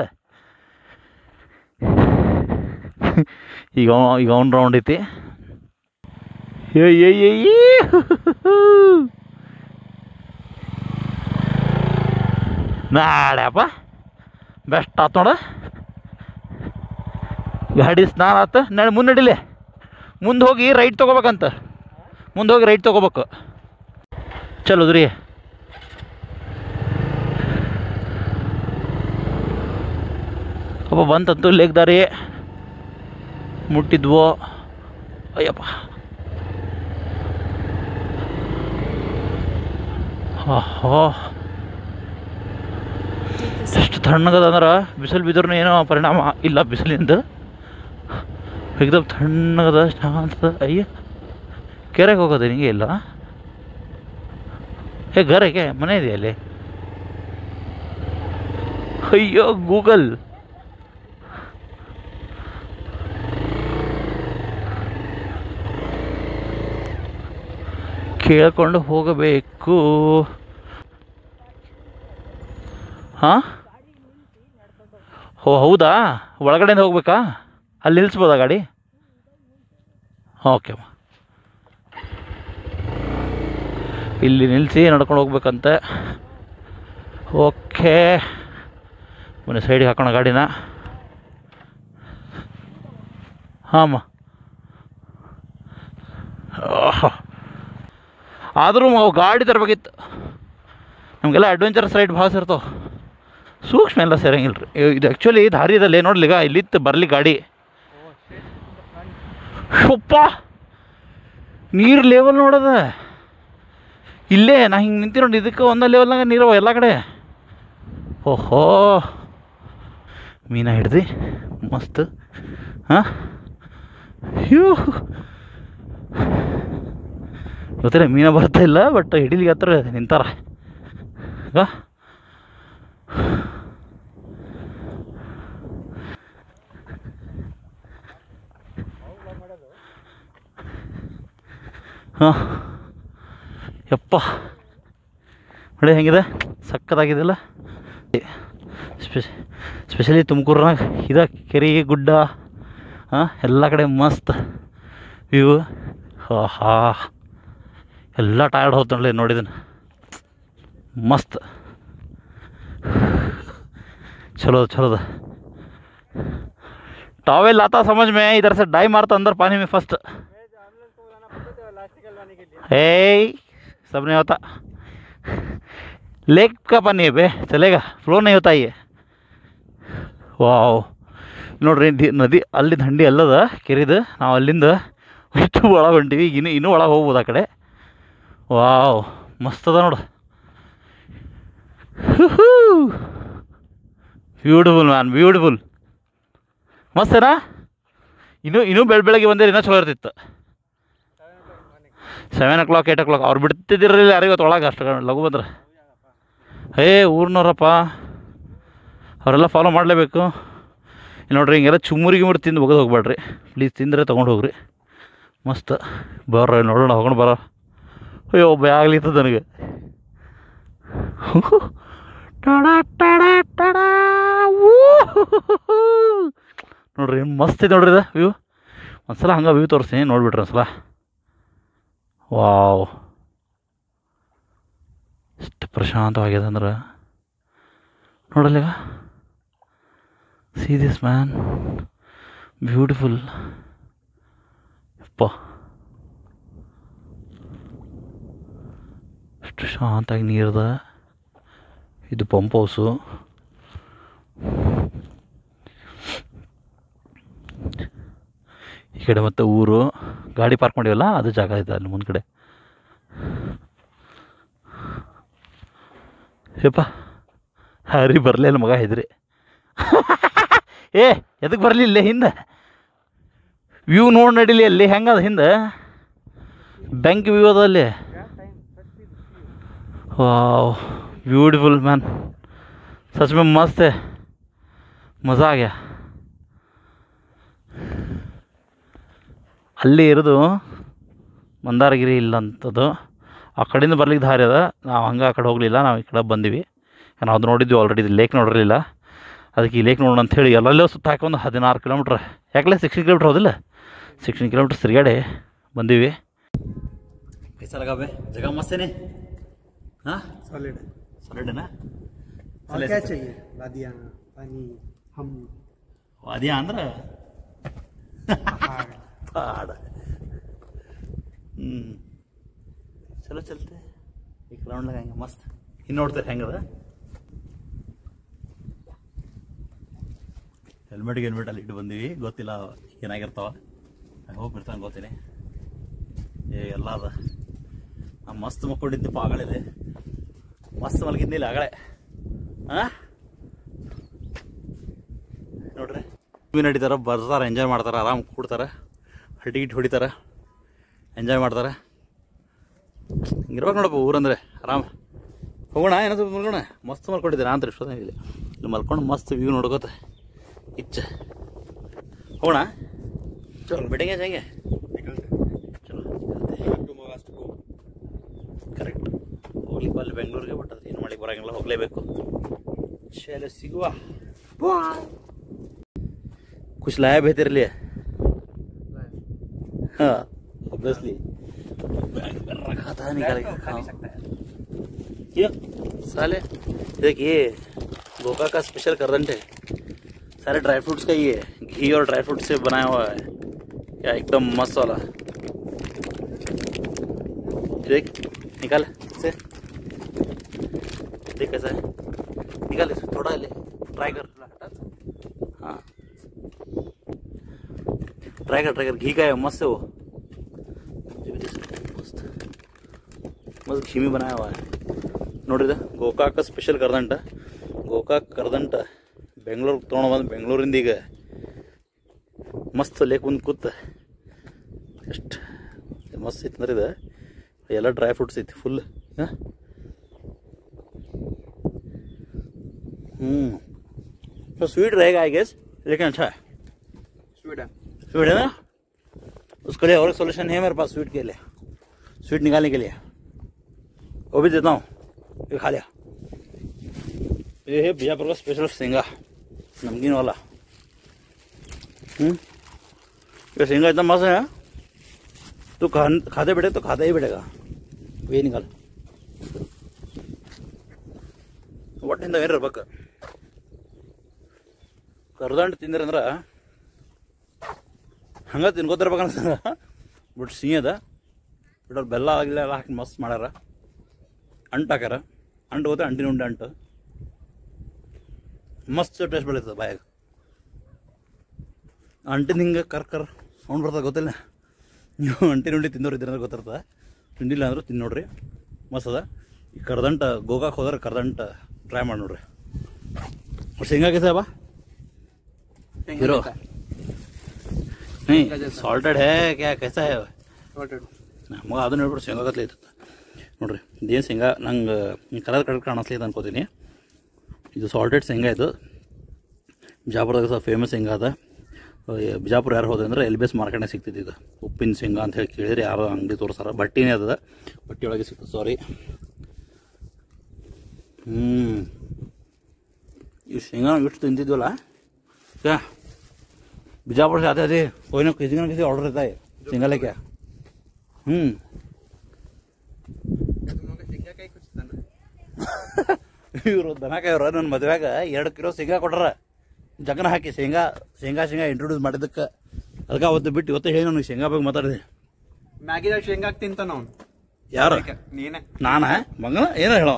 ಈಗ ಅವ ಈಗ ಅವ್ನ ರೌಂಡ್ ಐತಿ ಏಯ್ ಏಯ್ ಏಯ್ ನಾಡ್ಯಪ್ಪ ಬೆಸ್ಟ್ ಆತು ನೋಡ ಗಾಡಿ ಸ್ನಾನ ಆತ ನಾಳೆ ಮುಂದೆ ನಡಿಲೆ ಮುಂದೆ ಹೋಗಿ ರೈಟ್ ತೊಗೋಬೇಕಂತ ಮುಂದೆ ಹೋಗಿ ರೈಟ್ ತೊಗೋಬೇಕು ಚಲೋದ್ರಿ ಅಪ್ಪ ಬಂತಂತು ಲೇಕ್ ದಾರಿ ಮುಟ್ಟಿದ್ವು ಅಯ್ಯಪ್ಪ ಆಹೋ ಎಷ್ಟು ತಣ್ಣಗದ ಅಂದ್ರೆ ಬಿಸಿಲು ಬಿದ್ರೂ ಏನೋ ಪರಿಣಾಮ ಇಲ್ಲ ಬಿಸಿಲಿಂದ ಏಕದಮ್ ತಣ್ಣಗದ ಶಾಂತ ಅಯ್ಯ ಕೆರೆಗೆ ಹೋಗೋದು ನಿಮಗೆ ಇಲ್ಲ ಏ ಗರೆಗೆ ಮನೆ ಇದೆಯಾ ಅಲ್ಲಿ ಅಯ್ಯೋ ಗೂಗಲ್ ಕೇಳ್ಕೊಂಡು ಹೋಗಬೇಕು ಹಾಂ ಓ ಹೌದಾ ಒಳಗಡೆಯಿಂದ ಹೋಗ್ಬೇಕಾ ಅಲ್ಲಿ ನಿಲ್ಲಿಸ್ಬೋದಾ ಗಾಡಿ ಓಕೆ ಅಮ್ಮ ಇಲ್ಲಿ ನಿಲ್ಲಿಸಿ ನಡ್ಕೊಂಡು ಹೋಗ್ಬೇಕಂತೆ ಓಕೆ ಬನ್ನಿ ಸೈಡಿಗೆ ಹಾಕೋಣ ಗಾಡಿನ ಹಾಂ ಅಮ್ಮ ಆದರೂ ಅವು ಗಾಡಿ ತರಬೇಕಿತ್ತು ನಮಗೆಲ್ಲ ಅಡ್ವೆಂಚರಸ್ ರೈಡ್ ಭಾಳ ಸೇರ್ತಾವೆ ಸೂಕ್ಷ್ಮ ಎಲ್ಲ ಸೇರಂಗಿಲ್ಲ ರೀ ಇದು ಆ್ಯಕ್ಚುಲಿ ದಾರಿ ಇದಲ್ಲೇ ನೋಡ್ಲಿಗ ಇಲ್ಲಿತ್ತು ಬರಲಿ ಗಾಡಿ ಶುಪ್ಪ ನೀರು ಲೆವೆಲ್ ನೋಡದ ಇಲ್ಲೇ ನಾ ಹಿಂಗೆ ನಿಂತಿ ನೋಡಿ ಇದಕ್ಕೆ ಒಂದೇ ಲೆವೆಲ್ನಾಗ ನೀರವ ಎಲ್ಲ ಕಡೆ ಓಹೋ ಮೀನ ಹಿಡ್ದು ಮಸ್ತ್ ಹಾಂ ಹ್ಯೂ ಗೊತ್ತಿಲ್ಲ ಮೀನ ಬರ್ತಾ ಇಲ್ಲ ಬಟ್ ಹಿಡಿಲಿಕ್ಕೆ ಹತ್ರ ನಿಂತಾರ ಹಾ ಹಾಂ ಯಪ್ಪ ನೋಡಿ ಹೆಂಗಿದೆ ಸಕ್ಕತ್ತಾಗಿದೆಲ್ಲ ಸ್ಪೆಷ ಸ್ಪೆಷಲಿ ತುಮಕೂರ್ನಾಗ ಇದ ಕೆರೆ ಗುಡ್ಡ ಹಾಂ ಎಲ್ಲ ಕಡೆ ಮಸ್ತ್ ವ್ಯೂ ಹಾ ಎಲ್ಲ ಟಯರ್ಡ್ ಹೋಗ್ತಾನಲ್ಲ ನೋಡಿದನು ಮಸ್ತ್ चलो चलो दा टॉवेल आता समझ में इधर से डाई मारता अंदर पानी में फर्स्ट ए सब नहीं होता लेक का पानी है बे चलेगा फ्लो नहीं होता ये ವಾವ್ ನೋಡ್ರಿ ದಿ ನದಿ ಅಲ್ಲಿ ದಂಡಿ ಅಲ್ಲದ ಕೆರಿದು ನಾವು ಅಲ್ಲಿಂದ ಇಷ್ಟು ಒಳಗೆ ಹೊಂಟಿವಿ ಈಗ ಇನ್ನೂ ಇನ್ನೂ ಒಳಗೆ ಹೋಗ್ಬೋದು ಆ ಕಡೆ ವಾವ್ ಮಸ್ತ್ ಅದ ನೋಡು ಬ್ಯೂಟಿಫುಲ್ ಮ್ಯಾನ್ ಬ್ಯೂಟಿಫುಲ್ ಮಸ್ತೇನಾ ಇನ್ನೂ ಇನ್ನೂ ಬೆಳ ಬೆಳಗ್ಗೆ ಬಂದರೆ ಇನ್ನೂ ಚಲೋ ಇರ್ತಿತ್ತು seven o'clock eight o'clock ಅವ್ರು ಬಿಡ್ತಿದ್ದಿರಲಿಲ್ಲ ಯಾರಿಗೂ ಇವತ್ತು ಒಳಗೆ ಅಷ್ಟು ಲಘು ಬಂದ್ರೆ ಏ ಊರಿನವ್ರಪ್ಪ ಅವರೆಲ್ಲ ಫಾಲೋ ಮಾಡಲೇಬೇಕು ಇಲ್ಲಿ ನೋಡ್ರಿ ಹಿಂಗೆಲ್ಲ ಚುಮ್ಮುರಿ ಗಿಮ್ಮುರಿ ತಿಂದು ಒಗದು ಹೋಗ್ಬೇಡ್ರಿ ಪ್ಲೀಸ್ ತಿಂದರೆ ತೊಗೊಂಡು ಹೋಗ್ರಿ ಮಸ್ತ್ ಬರ್ರಿ ನೋಡೋಣ ಹೋಗೋಣ ಬರೋ ಅಯ್ಯೋ ಭಯ ಆಗ್ಲಿತ್ತದ ನನಗೆ ಟಡಾ ಟಡಾ ಟಡಾ ಊ ನೋಡ್ರಿ ಮಸ್ತ್ ಐತೆ ನೋಡ್ರಿ ಇದು ವ್ಯೂ ಒಂದ್ಸಲ ಹಂಗೆ ವ್ಯೂ ತೋರಿಸ್ತೀನಿ ನೋಡ್ಬಿಟ್ರಿ ಒಂದ್ಸಲ ವಾವ್ ಎಷ್ಟು ಪ್ರಶಾಂತವಾಗಿದೆ ಅಂದ್ರೆ ನೋಡಲ್ಲ ಈಗ ಸಿ ದಿಸ್ ಮ್ಯಾನ್ ಬ್ಯೂಟಿಫುಲ್ ಅಪ್ಪ ಎಷ್ಟು ಶಾಂತಾಗಿ ನೀರದ ಇದು ಪಂಪ್ ಹೌಸು ಈ ಕಡೆ ಮತ್ತೆ ಊರು ಗಾಡಿ ಪಾರ್ಕ್ ಮಾಡಿವಲ್ಲ ಅದು ಜಾಗ ಇದೆ ಅಲ್ಲಿ ಮುಂದ್ಗಡೆ ಯಪ್ಪ ಹರಿ ಬರಲೇ ಇಲ್ಲ ಮಗ ಹೆದ್ರಿ ಏ ಎದಕ್ಕೆ ಬರಲಿ ಇಲ್ಲೇ ಹಿಂದೆ ವ್ಯೂ ನೋಡಿ ನಡಿಲಿ ಅಲ್ಲಿ ಹೆಂಗದ ಹಿಂದೆ ಬ್ಯಾಂಕ್ ವ್ಯೂ ಅದ ಅಲ್ಲಿ वाह ब्यूटीफुल मैन सच में मस्त है मज़ा आ गया ಅಲ್ಲಿ ಇರೋದು ಮಂದಾರಗಿರಿ ಇಲ್ಲಂಥದ್ದು ಆ ಕಡೆಯಿಂದ ಬರ್ಲಿಕ್ಕೆ ದಾರಿ ಅದ ನಾವು ಹಂಗೆ ಆ ಕಡೆ ಹೋಗಲಿಲ್ಲ ನಾವು ಈ ಕಡೆ ಬಂದಿವಿ ನಾವು ಅದು ನೋಡಿದ್ವಿ ಆಲ್ರೆಡಿ ಇದು ಲೇಕ್ ನೋಡಿರಲಿಲ್ಲ ಅದಕ್ಕೆ ಈ ಲೇಕ್ ನೋಡೋಣ ಅಂಥೇಳಿ ಎಲ್ಲೆಲ್ಲೋ ಸುತ್ತ ಹಾಕಿ ಒಂದು ಹದಿನಾರು ಕಿಲೋಮೀಟ್ರ್ ಯಾಕಲೆ ಸಿಕ್ಸ್ಟೀನ್ ಕಿಲೋಮೀಟ್ರ್ ಹೋದಿಲ್ಲ ಸಿಕ್ಸ್ಟೀನ್ ಕಿಲೋಮೀಟ್ರ್ ತಿರುಗಾಡಿ ಬಂದೀವಿ कैसा लगा बे जगह मस्त है ने हाँ सॉलिड है सॉलिड है ना और क्या चाहिए वादियाँ पानी हम ವಾದ್ಯ ಅಂದ್ರೆ पहाड़ पहाड़ ಹ್ಞೂ ಚಲೋ ಚಲ್ತೆ ಈ ರೌಂಡ್ ಹೆಂಗೆ ಮಸ್ತ್ ಇನ್ನು ನೋಡ್ತಾರೆ ಹೆಂಗದ ಹೆಲ್ಮೆಟ್ ಗಿಲ್ಮೆಟ್ ಅಲ್ಲಿ ಇಟ್ಟು ಬಂದೀವಿ ಗೊತ್ತಿಲ್ಲ ಏನಾಗಿರ್ತಾವ ಹೋಗಿ ಬಿಡ್ತಾನೆ ಗೊತ್ತೀನಿ ಏ ಎಲ್ಲ ಅದ ನಾ ಮಸ್ತ್ ಮಕ್ಕೊಂಡಿದ್ದಪ್ಪ ಆಗಲಿದೆ ಮಸ್ತ್ ಮಲಗಿದ್ನಿಲ್ಲ ಆಗಳೆ ಹಾಂ ನೋಡ್ರಿ ಮೂವಿ ನಡೀತಾರ ಬರ್ತಾರ ಎಂಜಾಯ್ ಮಾಡ್ತಾರ ಆರಾಮ್ ಕೂಡ್ತಾರ ಹಟ್ಟಿ ಗಿಟ್ ಹೊಡಿತಾರ ಎಂಜಾಯ್ ಮಾಡ್ತಾರ ಹಿಂಗಿರ್ಬೇಕು ನೋಡಪ್ಪ ಊರಂದ್ರೆ ಆರಾಮ್ ಹೋಗೋಣ ಏನಾದ್ರು ಮಲ್ಕೋಣ ಮಸ್ತ್ ಮಲ್ಕೊಂಡಿದ್ದೆ ನಾನು ಇಷ್ಟೊತ್ತ ಇಲ್ಲಿ ಇಲ್ಲಿ ಮಲ್ಕೊಂಡು ಮಸ್ತ್ ವ್ಯೂ ನೋಡ್ಕೋತ ಇಚ್ಚ ಹೋಗೋಣ ಚಲೋ ಬೆಟ್ಟಿಂಗ್ ಹೆಂಗೆ ಚಲೋ ಕರೆಕ್ಟ್ ಹೋಗ್ಲಿಕ್ಕೆ ಅಲ್ಲಿ ಬೆಂಗಳೂರಿಗೆ ಬಟ್ ಅದು ಏನು ಮಾಡಿ ಬರೋಂಗಿಲ್ಲ ಹೋಗಲೇಬೇಕು ಚಲೋ ಸಿಗುವ कुछ लाया भी है तेरे लिए हाँ ऑब्वियसली रखा था निकाल के खाओ क्यों साले देख ये गोका का स्पेशल करंट है सारे ड्राई फ्रूट्स का ही है घी और ड्राई फ्रूट से बनाया हुआ है क्या एकदम मस्त वाला देख निकाल से देख कैसा है निकाल इसे थोड़ा ले ट्राई कर हाँ ट्राई कर ट्राई कर घी का है मस्त है वो मस्त मस्त घी में बनाया हुआ है ನೋಡಿದ ಗೋಕಾಕ ಸ್ಪೆಷಲ್ ಕರ್ದಂಟ ಗೋಕಾಕ್ ಕರ್ದಂಟ ಬೆಂಗಳೂರು ತೊಗೊಂಡು ಬಂದು ಬೆಂಗಳೂರಿಂದ ಈಗ ಮಸ್ತ್ ಲೇಕ್ ಮುಂದೆ ಕೂತ ಎಷ್ಟು ಮಸ್ತ್ ಐತೆ ಅಂದ್ರೆ ಇದು ಎಲ್ಲ ಡ್ರೈ ಫ್ರೂಟ್ಸ್ ಐತಿ ಫುಲ್ ಹಾಂ हम्म तो स्वीट रहेगा आई गेस लेकिन अच्छा है स्वीट है स्वीट है ना उसके लिए और एक सोल्यूशन है मेरे पास स्वीट के लिए स्वीट निकालने के लिए वो भी देता हूँ ये खा लिया ये है बीजापुर का स्पेशल सेंगा नमकीन वाला हम्म ये सेंगा इतना मस्त है तू खा खाते बैठे तो खाता ही बैठेगा ये निकाल ಒಟ್ಟಿಂದ ಏನಿರ್ಬೇಕು ಕರ್ದಂಡು ತಿಂದ್ರಿ ಅಂದ್ರೆ ಹಂಗೆ ತಿನ್ಕೋತಿರ್ಬೇಕಂತ ಬಟ್ ಸಿಹಿ ಅದ ಬಟ್ ಅವ್ರು ಬೆಲ್ಲ ಆಗಿಲ್ಲ ಎಲ್ಲ ಹಾಕಿ ಮಸ್ತ್ ಮಾಡ್ಯಾರ ಅಂಟು ಹಾಕ್ಯಾರ ಅಂಟು ಹೋದ್ರೆ ಅಂಟಿನ ಉಂಡೆ ಅಂಟು ಮಸ್ತ್ ಟೇಸ್ಟ್ ಬೆಳೀತದೆ ಬಾಯಾಗ ಅಂಟಿನ ಹಿಂಗೆ ಕರ್ ಕರ್ ಸೌಂಡ್ ಬರ್ತದೆ ಗೊತ್ತಿಲ್ಲ ನೀವು ಅಂಟಿನ ಉಂಡೆ ತಿನ್ನೋರು ಇದ್ರೆ ಗೊತ್ತಿರ್ತದೆ ತಿಂದಿಲ್ಲ ಅಂದ್ರೂ ತಿಂದು ನೋಡ್ರಿ ಮಸ್ತ್ ಅದ ಈ ಕರ್ದಂಟ ಗೋಕಾಕ್ ಹೋದ್ರೆ ಕರ್ದಂಟ ಟ್ರೈ ಮಾಡಿ ನೋಡ್ರಿ और शेंगा कैसा है बा हीरो नहीं सॉल्टेड है क्या कैसा है सॉल्टेड ನಮಗೆ ಅದನ್ನ ಹೇಳ್ಬಿಟ್ಟು ಶೇಂಗಾ ಗತ್ಲೆ ಐತತ್ತ ನೋಡ್ರಿ ಇದೇನು ಶೇಂಗಾ ನಂಗೆ ಕಲರ್ ಕಲರ್ ಕಾಣಿಸ್ಲಿದೆ ಅನ್ಕೋತೀನಿ ಇದು ಸಾಲ್ಟೆಡ್ ಶೇಂಗಾ ಇದು ಬಿಜಾಪುರದಾಗ ಸಹ ಫೇಮಸ್ ಶೇಂಗಾ ಅದ ಅಹ್, ಬಿಜಾಪುರ ಯಾರು ಹೋದೆ ಅಂದ್ರೆ ಎಲ್ ಬಿ ಎಸ್ ಮಾರ್ಕೆಟ್ನಾಗ ಸಿಗ್ತೈತಿ ಇದು ಉಪ್ಪಿನ ಶೇಂಗಾ ಅಂತ ಹೇಳಿ ಕೇಳಿದ್ರೆ ಯಾರೋ ಅಂಗಡಿ ತೋರಿಸ್ತಾರ ಬಟ್ಟಿನೇ ಅದ ಬಟ್ಟಿ ಒಳಗೆ ಸಿಗ್ತದೆ ಸಾರಿ ಹ್ಞೂ ಇವು ಶೇಂಗಾ ಎಷ್ಟು ತಿಂತಿದ್ವಲ್ಲ क्या बीजापुर से आते थे कोई ना किसी ना किसी ऑर्डर रहता है सिंगल है क्या हम्म तुम लोग का शेंगा का ही कुछ था ना ಇವರು ದನ ಕಾಯವ್ರ ನನ್ನ ಮದುವೆಗ ಎರಡು ಕಿಲೋ ಶೇಂಗಾ ಕೊಟ್ರ ಜಗನ ಹಾಕಿ ಶೇಂಗಾ ಶೇಂಗಾ ಶೇಂಗಾ ಇಂಟ್ರೊಡ್ಯೂಸ್ ಮಾಡಿದ್ದಕ್ಕೆ ಅದಕ್ಕೆ ಅವತ್ತು ಬಿಟ್ಟು ಇವತ್ತು ಹೇಳಿ ನನಗೆ ಶೇಂಗಾ ಬಗ್ಗೆ ಮಾತಾಡಿದೆ ಮ್ಯಾಗಿದಾಗ ಶೇಂಗಾ ತಿಂತಾನ ಅವ್ನು ಯಾರು ನೀನೆ ನಾನ ಮಂಗನ ಏನೋ ಹೇಳವ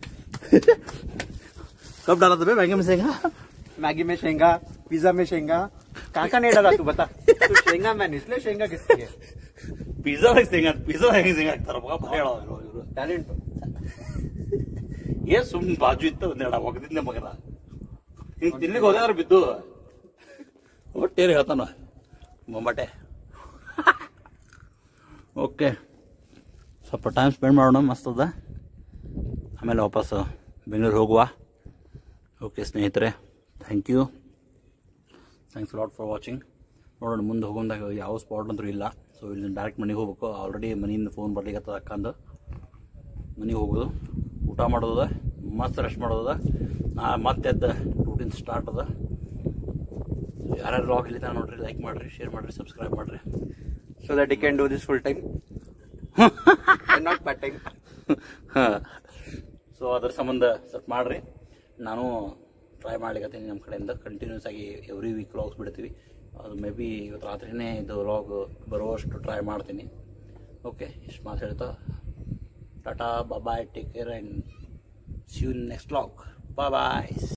ಕಬ್ ಡಾಲದ ಬೇ ಬ್ಯಾಂಗೆ ಶೇಂಗಾ मैगी में शेंगा पिज्जा में शेंगा कहाँ का नहीं डाला तू बता तू शेंगा मैन इसलिए शेंगा किसकी है ಪಿಜ್ಜಾದಾಗ ಶೇಂಗಾ ಪಿಜ್ಜಾದಾಗ ಹೆಂಗೆ ಶೇಂಗಾ ಹಾಕ್ತಾರ ಮಗ ಭಾಳ ಹೇಳವ ಇವರು टैलेंट ಏನ್ ಸುಮ್ಮನೆ ಬಾಜು ಇತ್ತು ಒಂದೆರಡು ಒಗದಿದ್ದೆ ಮಗನ ಈಗ ತಿನ್ಲಿಕ್ಕೆ ಹೋದ್ರೆ ಬಿದ್ದು ಒಟ್ಟೇನು ಹೇಳ್ತಾನ ಮೊಂಬಾಟೆ ಓಕೆ ಸ್ವಲ್ಪ ಟೈಮ್ ಸ್ಪೆಂಡ್ ಮಾಡೋಣ ಮಸ್ತ್ ಅದ ಆಮೇಲೆ ವಾಪಸ್ ಬೆಂಗಳೂರು ಹೋಗುವ ಓಕೆ ಸ್ನೇಹಿತರೆ thank you thanks lot for watching ನೋಡೋಣ ಮುಂದೆ ಹೋಗೋದಾಗ ಯಾವ ಸ್ಪಾಟ್ ಅಂತೂ ಇಲ್ಲ ಸೊ ಇಲ್ಲಿ ಡೈರೆಕ್ಟ್ ಮನೆಗೆ ಹೋಗ್ಬೇಕು ಆಲ್ರೆಡಿ ಮನೆಯಿಂದ ಫೋನ್ ಬರ್ಲಿಕ್ಕೆ ಅಕ್ಕಂದು ಮನೆಗೆ ಹೋಗೋದು ಊಟ ಮಾಡೋದ ಮಸ್ತ್ ರೆಸ್ಟ್ ಮಾಡೋದ ನಾ ಮತ್ತೆ ಎದ್ದ ರೂಟೀನ್ ಸ್ಟಾರ್ಟ್ ಅದ ಯಾರ್ಯಾರು ಲಾಗ್ ಇಲ್ಲಿ ನೋಡ್ರಿ ಲೈಕ್ ಮಾಡಿರಿ ಶೇರ್ ಮಾಡಿರಿ ಸಬ್ಸ್ಕ್ರೈಬ್ ಮಾಡಿರಿ So that he can do this full time. and not part time. So ಅದ್ರ ಸಂಬಂಧ ಸ್ವಲ್ಪ ಮಾಡಿರಿ ನಾನು ಟ್ರೈ ಮಾಡ್ಲಿಕ್ಕತ್ತೀನಿ ನಮ್ಮ ಕಡೆಯಿಂದ ಕಂಟಿನ್ಯೂಸ್ ಆಗಿ ಎವ್ರಿ ವೀಕ್ ವ್ಲಾಗ್ಸ್ ಬಿಡ್ತೀವಿ ಅದು ಮೇ ಬಿ ಇವತ್ತು ರಾತ್ರಿನೇ ಇದು ವ್ಲಾಗ್ ಬರುವಷ್ಟು ಟ್ರೈ ಮಾಡ್ತೀನಿ ಓಕೆ ಇಷ್ಟು ಮಾತು ಹೇಳ್ತಾ tata bye take care and see you next vlog bye